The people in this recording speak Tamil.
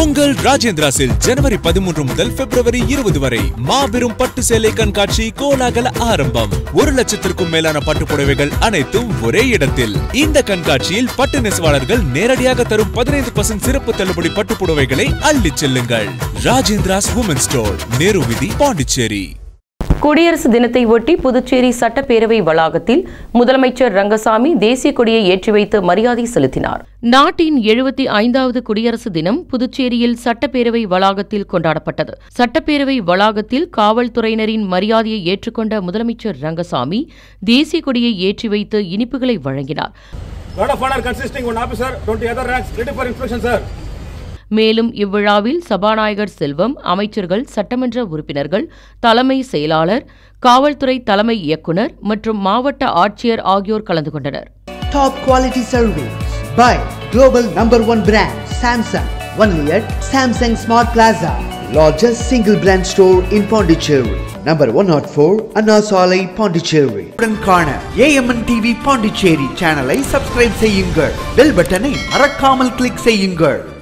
உங்கள் ராஜேந்திராஸில் ஜனவரி பதிமூன்று முதல் பிப்ரவரி இருபது வரை மாபெரும் பட்டு சேலை கண்காட்சி கோலாகல ஆரம்பம் ஒரு லட்சத்திற்கும் மேலான பட்டு புடவைகள் அனைத்தும் ஒரே இடத்தில் இந்த கண்காட்சியில் பட்டு நெசவாளர்கள் நேரடியாக தரும் பதினைந்து சிறப்பு தள்ளுபடி பட்டு புடவைகளை அள்ளிச் செல்லுங்கள் ராஜேந்திராஸ் உமன் ஸ்டோர் நேரு வீதி பாண்டிச்சேரி குடியரசு தினத்தை ஒட்டி புதுச்சேரி சட்டப்பேரவை வளாகத்தில் முதலமைச்சர் ரங்கசாமி தேசிய கொடியை ஏற்றி வைத்து மரியாதை செலுத்தினார் நாட்டின் எழுபத்தி ஐந்தாவது குடியரசு தினம் புதுச்சேரியில் சட்டப்பேரவை வளாகத்தில் கொண்டாடப்பட்டது சட்டப்பேரவை வளாகத்தில் காவல்துறையினரின் மரியாதையை ஏற்றுக்கொண்ட முதலமைச்சர் ரங்கசாமி தேசிய கொடியை ஏற்றி வைத்து இனிப்புகளை வழங்கினார் Guard of honor consisting one officer, 20 other ranks, ready for inspection, sir. மேலும் இவ்விழாவில் சபாநாயகர் செல்வம் அமைச்சர்கள் சட்டமன்ற உறுப்பினர்கள் தலைமை செயலாளர் காவல்துறை தலைமை இயக்குனர் மற்றும் மாவட்ட ஆட்சியர் ஆகியோர் கலந்து கொண்டனர் Top quality service by global number one brand Samsung. Only at Samsung Smart Plaza, largest single brand store in Pondicherry. Number 104 Anna Salai Pondicherry. உடன் காண AMN TV Pondicherry சேனலை சப்ஸ்கிரைப் செய்யுங்கள் பெல் பட்டனை மறக்காமல் கிளிக் செய்யுங்கள்